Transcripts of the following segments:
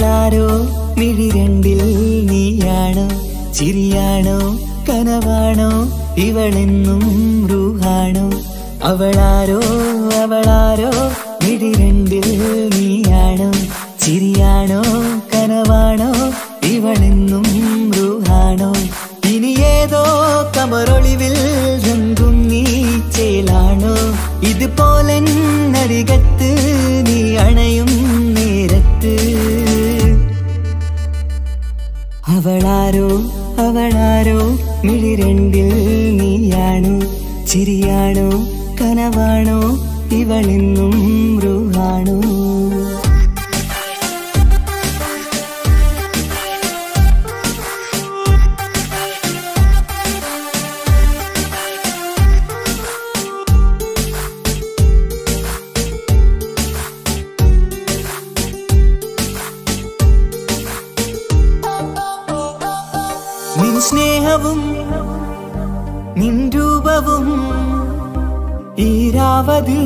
അവളാരോ മിഴി രണ്ടിൽ നീയാണോ ചിരിയാണോ കനവാണോ ഇവളെന്നും റൂഹാണോ അവളാരോ അവളാരോ മിഴി രണ്ടിൽ നീയാണോ ചിരിയാണോ കനവാണോ ഇവളെന്നും റൂഹാണോ ഇനി ഏതോ കമറൊളിവിൽ രംഗും നീ ചേലാണോ ഇതുപോലെ നരികത്ത് നീ അണയും നേരത്ത് അവളാരോ അവളാരോ മിഴി രണ്ടിൽ നീയാണോ ചിരിയാണോ കനവാണോ ഇവളെന്നും റൂഹാണോ നിൻ സ്നേഹവും നിൻ രൂപവും ഈരാവതിൽ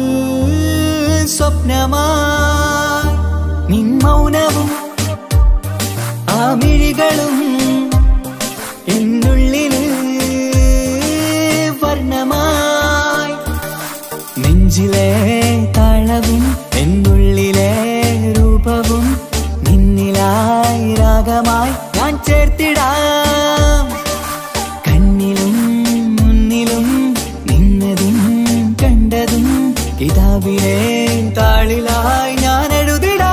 സ്വപ്നമായി നിൻ മൗനവും ആ മിഴികളും എന്നുള്ളില് വർണ്ണമായി നെഞ്ചിലെ താളവും എന്നുള്ളിലെ രൂപവും നിന്നിലായി രാഗമായി ഞാൻ ചേർത്തിടാം കണ്ണിലും മുന്നിലും നിന്നതും കണ്ടതും കിതാബിലെ താളിലായി ഞാൻ എഴുതിടാം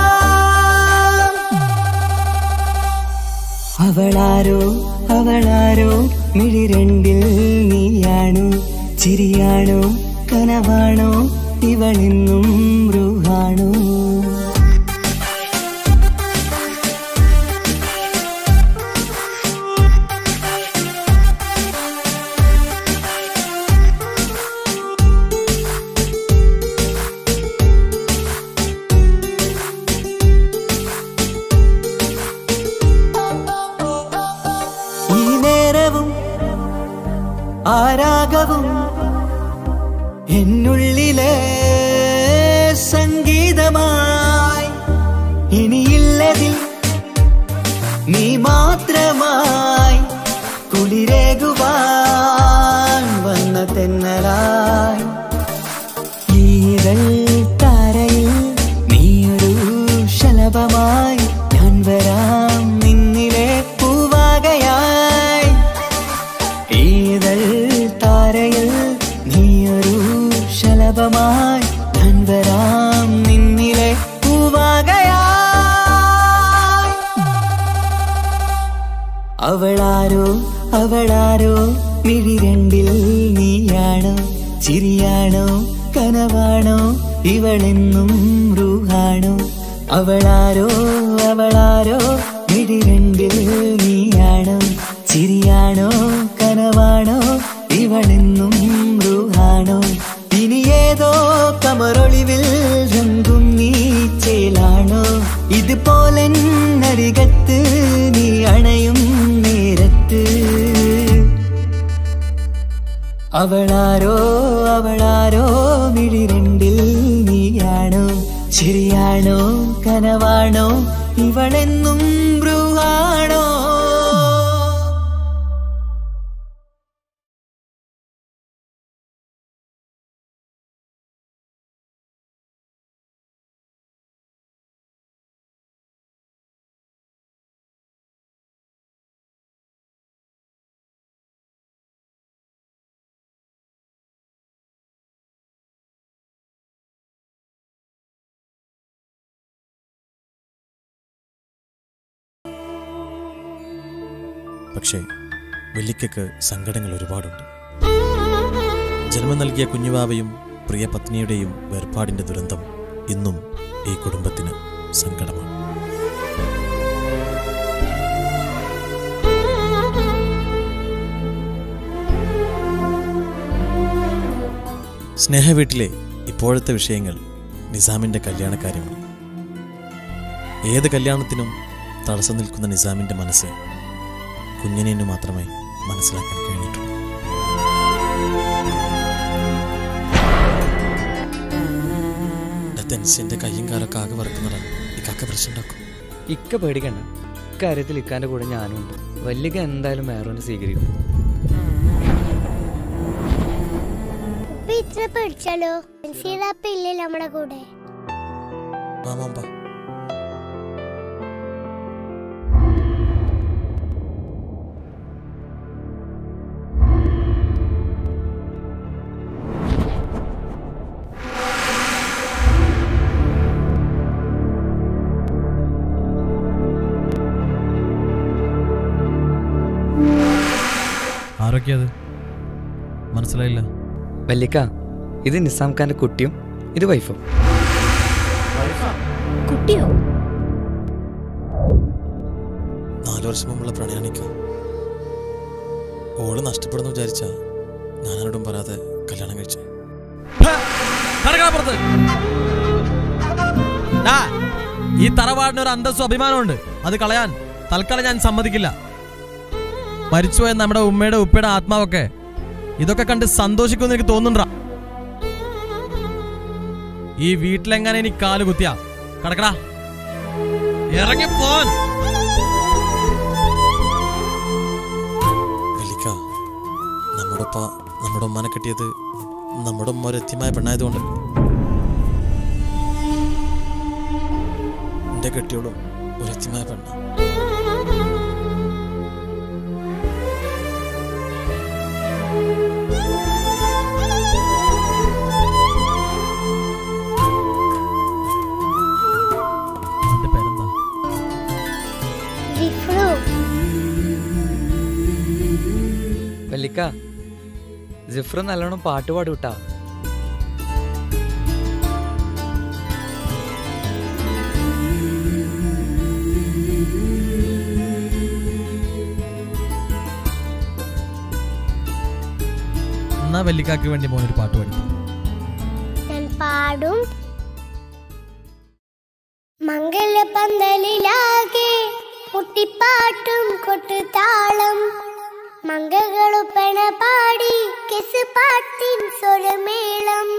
അവളാരോ അവളാരോ മിഴി രണ്ടിൽ നീയാണോ ചിരിയാണോ കനവാണോ ഇവളെന്നും റൂഹാണോ ഈ നേരവും ആരാഗവും എന്നുള്ളിലെ സംഗീതമായി ഇനിയില്ലതിൽ നീ മാത്രമായി കുളിരേകുവാൻ വന്ന തെന്നലായി ഈതൾ താരയിൽ നീയൊരു ശലഭമായി ഞാൻ വരാം നിന്നിലെ പൂവാകയായി ഈതൾ താരയിൽ നീയൊരു ശലഭമായി ഞാൻ വരാം നിന്നിലെ പൂവാകയായി അവളാരോ അവളാരോ മിഴി രണ്ടിൽ നീയാണോ ചിരിയാണോ കനവാണോ ഇവളെന്നും റൂഹാണോ അവളാരോ അവളാരോ മിഴി രണ്ടിൽ നീയാണോ ചിരിയാണോ കനവാണോ ഇവളെന്നും റൂഹാണോ ഇനി ഏതോ കമറൊളിവിൽ രംഗും നീ ചേലാണോ ഇതുപോലെ നരികത്ത് നീ അണയും നേരത്ത് അവളാരോ അവളാരോ മിഴി രണ്ടിൽ നീയാണോ ശരിയാണോ കനവാണോ ഇവളെന്നും ബ്രുവാണോ പക്ഷേ വെല്ലിക്കയ്ക്ക് സങ്കടങ്ങൾ ഒരുപാടുണ്ട് ജന്മം നൽകിയ കുഞ്ഞുവാവയും പ്രിയ പത്നിയുടെയും വേർപാടിന്റെ ദുരന്തം ഇന്നും ഈ കുടുംബത്തിന് സങ്കടമാണ് സ്നേഹവീട്ടിലെ ഇപ്പോഴത്തെ വിഷയങ്ങൾ നിസാമിന്റെ കല്യാണക്കാര്യമാണ് ഏത് കല്യാണത്തിനും തടസ്സം നിൽക്കുന്ന നിസാമിന്റെ മനസ്സ് കുഞ്ഞിനു മാത്രമേ മനസ്സിലാക്കാൻ കഴിഞ്ഞിട്ടുള്ളൂ ടെൻസിന്റെ കയ്യും കാലൊക്കെ ആകെ വറക്കുന്നതാണ് ഈ കാക്ക പ്രശ്നം ഉണ്ടാക്കും ഇക്ക പേടിക്കണ്ട ഇക്കാര്യത്തിൽ ഇക്കാന്റെ കൂടെ ഞാനും ഉണ്ട് വല്യക എന്തായാലും മേറോനെ സ്വീകരിക്കും ഉപ്പ ഇത്ര പേടിച്ചാലോ സീതാപ്പ ഇല്ലേ നമ്മുടെ കൂടെ മാമാമ്പ ആരൊക്കെയാ അത് മനസ്സിലായില്ല വല്യക്ക ഇത് നിസാം ഖാന്റെ കുട്ടിയും ഇത് വൈഫും കുട്ടിയോ നാലു വർഷം മുമ്പുള്ള പ്രണയാണിക്കോ ഓള് നഷ്ടപ്പെടുന്നു വിചാരിച്ച ഞാനാരോടും പറയാതെ കല്യാണം കഴിച്ചു പുറത്ത് ഡാ, ഈ തറവാടിന് ഒരു അന്തസ്സും അഭിമാനമുണ്ട് അത് കളയാൻ തൽക്കാലം ഞാൻ സമ്മതിക്കില്ല മരിച്ചുപോയ നമ്മുടെ ഉമ്മയുടെ ഉപ്പയുടെ ആത്മാവൊക്കെ ഇതൊക്കെ കണ്ട് സന്തോഷിക്കുമെന്ന് എനിക്ക് തോന്നുന്നുണ്ടാ ഈ വീട്ടിലെങ്ങനെ ഇനി കാല് കുത്തിയാ കടക്കടാ ഇറങ്ങി പോൻ വലിക്ക നമ്മുടെ ഉപ്പ നമ്മുടെ ഉമ്മാനെ കെട്ടിയത് നമ്മുടെ ഉമ്മ ഒരു എത്തിയമായ പെണ്ണായതുകൊണ്ട് എന്റെ കെട്ടിയോളും ഒരു എത്തിയമായ പെണ്ണ അവന്റെ പേരെന്താ ജിഫ്രു വല്ലിക്ക ജിഫ്രു നല്ലോണം പാട്ട് പാടും കേട്ടാ എന്നാ വെല്ലിക്കാക്ക് വേണ്ടി മോനൊരു പാട്ട് പാടി ഞാൻ പാടും മംഗലപന്തലിലാകെ മുട്ടിപ്പാട്ടും കൊട്ടുതാളം മംഗകളുപ്പണ പാടി കെസ് പാട്ടിൻ സ്വരമേളം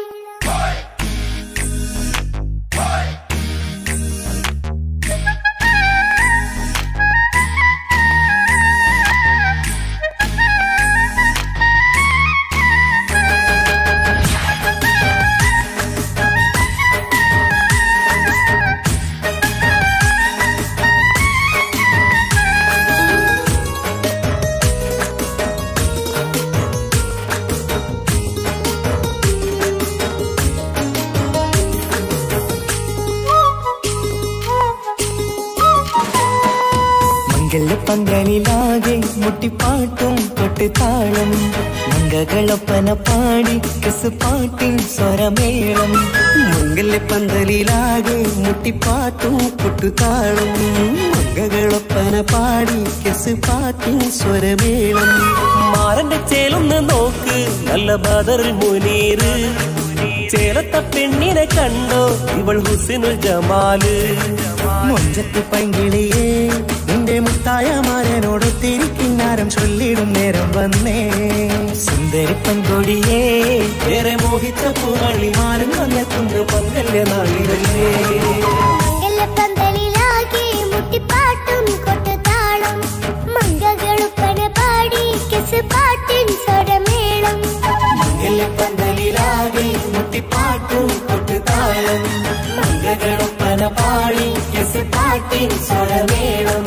മംഗലപ്പന്തലിലാകെ മുട്ടിപ്പാട്ടും കൊട്ടുതാളം മംഗകളൊപ്പന പാടി കസ് പാട്ടിൻ സ്വരമേളം മംഗലപ്പന്തലിലാകെ മുട്ടിപ്പാട്ടും കൊട്ടുതാളം മംഗകളൊപ്പന പാടി കസ് പാട്ടിൻ സ്വരമേളം മാറന്റെ ചേലൊന്ന് നോക്ക് നല്ല ബദറിൽ മുനീറ് ചേലത്ത പെണ്ണിനെ കണ്ടോ ഇവൾ ഹുസിനുൽ ജമാല് മൊഞ്ചത്ത് പൈങ്കിളിയേ നിന്റെ മുത്തായ മാരനോടൊത്തിരിക്കിന്നാരം ചൊല്ലിടും നേരം വന്നേ സുന്ദരി പെൺകൊടിയേ ഏറെ മോഹിച്ച പൂവളി മാനം വന്നെത്തുന്ന പങ്കല്യ നാളിതല്ലേ മംഗലപന്തലിലാകെ മുട്ടിപ്പാട്ടും കൊട്ടുതാളം മംഗകളുപ്പന പാടി കെസ് പാട്ടിൻ സ്വരമേളം പന്തലിലാകെ മുട്ടിപ്പാട്ടും കൊട്ടുതാളം മംഗകളൊപ്പന പാടി കെസ് പാട്ടിൻ സ്വരമേളം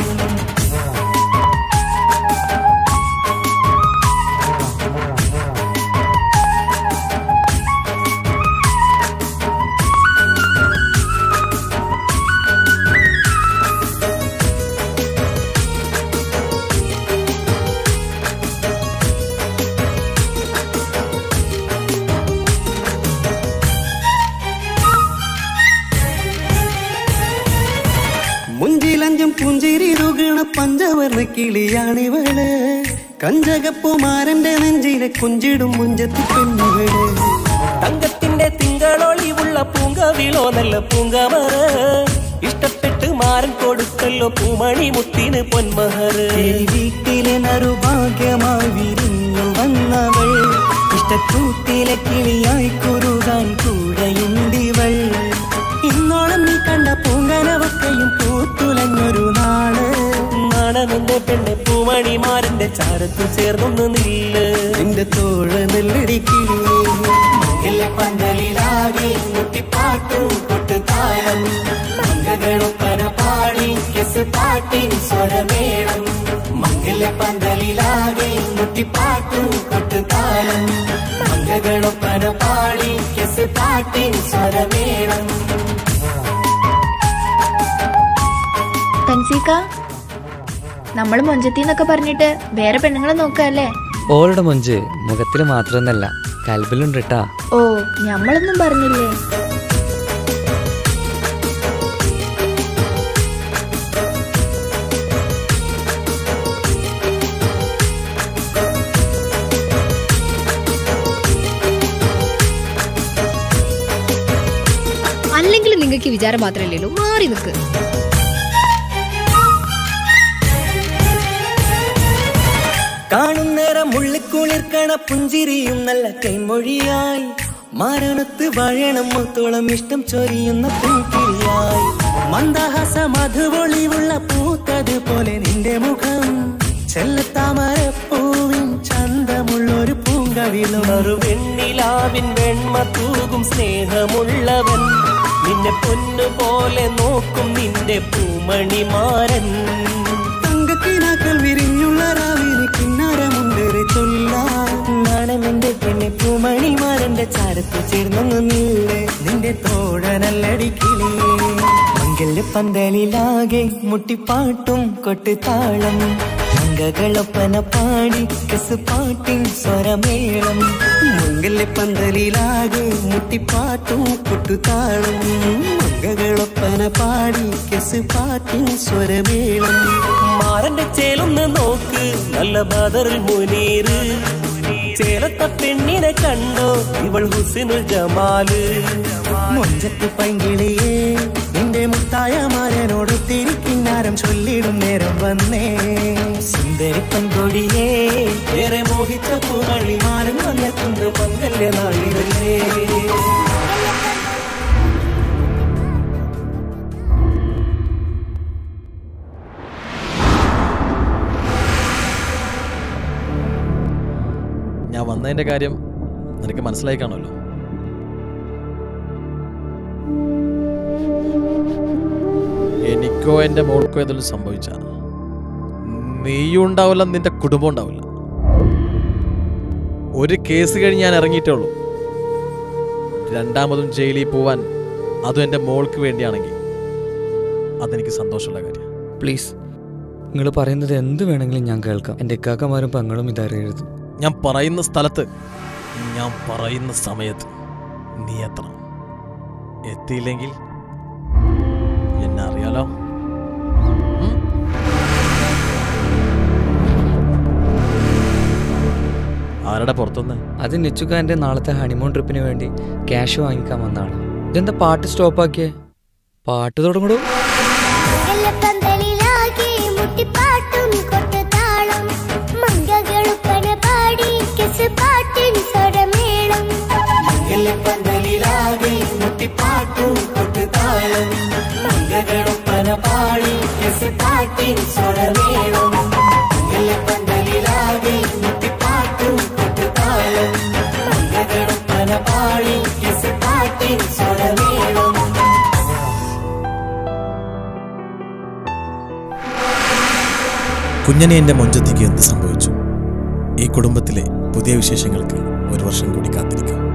മുഞ്ചിലഞ്ചും പുഞ്ചിരി രുഗണ പഞ്ചവർണ്ണ കിളിയാണിവള് കഞ്ചകപ്പുമാരന്റെ നെഞ്ചിലെ കുഞ്ചിടും മുഞ്ചത്തി പെണ്ണുകള് തങ്കത്തിന്റെ തിങ്കളൊളിവുള്ള പൂങ്കവിളോ നല്ല പൂങ്കമറ ഇഷ്ടപ്പെട്ട് മാരൻ കൊടുക്കല്ലോ പൂമണി മുത്തിന് പൊന്മഹറ് വീട്ടിലെ നറുഭാഗ്യമായി വിരിഞ്ഞു വന്നവൾ ഇഷ്ടക്കൂട്ടിലെ കിളിയായി കുറുകാൻ കൂടെയുണ്ടിവൾ ഇന്നോളം നീ കണ്ട പൂങ്കനവക്കയും പെണ്ണെ പെണ്ണെ പൂമണിമാരന്റെ ചാരത്തു ചേർന്നൊന്ന് നില്ല് നിന്റെ തോഴ നെല്ലടിക്കില്ലേ പന്തലിലാകെ മുട്ടിപ്പാട്ടും കൊട്ടുതാളം മംഗളൊപ്പന പാടി കെസ് പാട്ടിൻ സ്വരമേളം മംഗല പന്തലിലാകെ മുട്ടിപ്പാട്ടും കൊട്ടുതാളം മംഗളൊപ്പന പാടി കെസ് പാട്ടിൻ സ്വരമേളം തൻസീക്ക നമ്മള് മൊഞ്ചത്തിന്നൊക്കെ പറഞ്ഞിട്ട് വേറെ പെണ്ണുങ്ങളെ നോക്കല്ലേ ഓളുടെ മൊഞ്ച് മുഖത്തിൽ മാത്രമൊന്നല്ല കൽബിലുണ്ട് കേട്ടാ ഓ ഞമ്മളൊന്നും പറഞ്ഞില്ലേ അല്ലെങ്കിൽ നിങ്ങൾക്ക് വിചാരം മാത്രമല്ലേ ഉള്ളൂ മാറി നിൽക്ക് കാണും നേരം ഉള്ളിക്കുളിർക്കണ പുഞ്ചിരിയും നല്ല കൈമൊഴിയായി മാരണത്ത് വഴണം മുത്തോളം ഇഷ്ടം ചൊരിയുന്ന പൂക്കിരിയായി മന്ദഹാസ മധുപൊളിവുള്ള പൂത്തത് പോലെ നിന്റെ മുഖം ചെല്ലത്താമരപ്പൂവിൻ ചന്തമുള്ളൊരു പൂങ്കവിലും ഒരു വെണ്ണിലാവിൻ വെണ്മ തൂകും സ്നേഹമുള്ളവൻ നിന്നെ പൊന്നുപോലെ നോക്കും നിന്റെ പൂമണിമാരൻ തങ്കക്കിനാക്കൾ വിരിഞ്ഞുള്ള രാവിലെ കിന്നാരമുണ്ടേറെ ചൊല്ലാണെന്റെ പെണ്ണെ പൂമണിമാരന്റെ ചാരത്ത് ചേർന്നൊന്ന് നില്ലേ നിന്റെ തോഴനല്ലടിക്കിളിയേ മംഗല്യ പന്തലിലാകെ മുട്ടിപ്പാട്ടും കൊട്ടുതാളം മംഗകളൊപ്പന പാടി കസ് പാട്ടിൻ സ്വരമേളം മംഗല്യ പന്തലിലാകെ മുട്ടിപ്പാട്ടും കൊട്ടുതാളം മംഗകളൊപ്പന പാടി കസ് പാട്ടിൻ സ്വരമേളം മാറന്റെ ചേലൊന്ന് നോക്ക് നല്ല ബദറിൽ മുനീറ് ചേലത്ത പെണ്ണിനെ കണ്ടോ ഇവൾ ഹുസിനുൽ ജമാല് മൊഞ്ചത്ത് പൈങ്കിളിയേ നിന്റെ മുത്തായ മാരനോട് തിരിക്കിന്നാരം ചൊല്ലിടും നേരം വന്നേ സുന്ദരി പെൺകൊടിയേ ഏറെ മോഹിച്ച പൂമണി മാരൻ വന്നെത്തുന്ന പങ്കല്യ നാളിതല്ലേ ഞാൻ വന്നതിന്റെ കാര്യം നിനക്ക് മനസ്സിലായി കാണുമല്ലോ എനിക്കോ എൻ്റെ മോൾക്കോ ഏതെങ്കിലും സംഭവിച്ച നീയും ഉണ്ടാവില്ല നിന്റെ കുടുംബം ഉണ്ടാവില്ല ഒരു കേസ് കഴിഞ്ഞ് ഞാൻ ഇറങ്ങിയിട്ടേ ഉള്ളൂ രണ്ടാമതും ജയിലിൽ പോവാൻ അതും എൻ്റെ മോൾക്ക് വേണ്ടിയാണെങ്കിൽ അതെനിക്ക് സന്തോഷമുള്ള കാര്യം പ്ലീസ് നിങ്ങൾ പറയുന്നത് എന്ത് വേണമെങ്കിലും ഞാൻ കേൾക്കാം എൻ്റെ ഇക്കാക്കമാരും പെങ്ങളും ഇതറിയരുത് ഞാൻ പറയുന്ന സ്ഥലത്ത് ഞാൻ പറയുന്ന സമയത്ത് നീ എത്തണം എത്തിയില്ലെങ്കിൽ എന്നെ അറിയാലോ ഉം? ആരുടെ പുറത്തുനിന്ന് അത് നിച്ചുക്കാൻ്റെ നാളത്തെ ഹണിമൂൺ ട്രിപ്പിന് വേണ്ടി ക്യാഷ് വാങ്ങിക്കാൻ വന്നതാണ് ഇതെന്താ പാട്ട് സ്റ്റോപ്പാക്കിയേ പാട്ട് തുടങ്ങടൂ പന്തലിലാകെ മുട്ടിപ്പാട്ടും കൊട്ടുതാളം മംഗകളുപ്പന പാടി കെസ് പാട്ടിൻ സ്വരമേളം പന്തലിലാകെ മുട്ടിപ്പാട്ടും കൊട്ടുതാളം മംഗളൊപ്പന പാടി കെസ് പാട്ടിൻ സ്വരമേളം പന്തലിലാകെ മുട്ടിപ്പാട്ടും കൊട്ടുതാളം മംഗളൊപ്പന പാടി കെസ് പാട്ടിൻ സ്വരമേളം കുഞ്ഞനെ എൻ്റെ മൊഞ്ചത്തേക്ക് എന്ത് സംഭവിച്ചു ഈ കുടുംബത്തിലെ പുതിയ വിശേഷങ്ങൾക്ക് ഒരു വർഷം കൂടി കാത്തിരിക്കാം